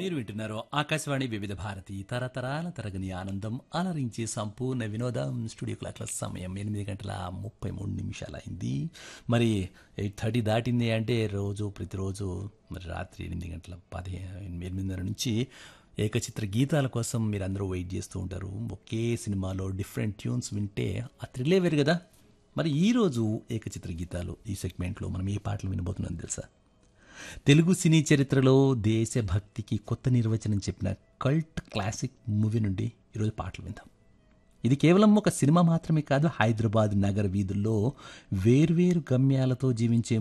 మీరు వింటున్నారు ఆకాశవాణి వివిధ భారతి తరతరాల తరగని ఆనందం అలరించే సంపూర్ణ వినోదం స్టూడియో క్లాక్ల సమయం ఎనిమిది గంటల ముప్పై మూడు నిమిషాలైంది మరి ఎయిట్ థర్టీ దాటింది అంటే రోజు ప్రతిరోజు మరి రాత్రి ఎనిమిది గంటల పదిహేను ఎనిమిదిన్నర నుంచి ఏకచిత్ర గీతాల కోసం మీరు అందరూ వెయిట్ చేస్తూ ఉంటారు ఒకే సినిమాలో డిఫరెంట్ ట్యూన్స్ వింటే ఆ థ్రిల్లే వేరు కదా మరి ఈరోజు ఏకచిత్ర గీతాలు ఈ సెగ్మెంట్లో మనం ఏ పాటలు వినబోతున్నాం తెలుసా తెలుగు సినీ చరిత్రలో దేశభక్తికి కొత్త నిర్వచనం చెప్పిన కల్ట్ క్లాసిక్ మూవీ నుండి ఈరోజు పాటలు విందాం ఇది కేవలం ఒక సినిమా మాత్రమే కాదు హైదరాబాద్ నగర వీధుల్లో వేర్వేరు గమ్యాలతో జీవించే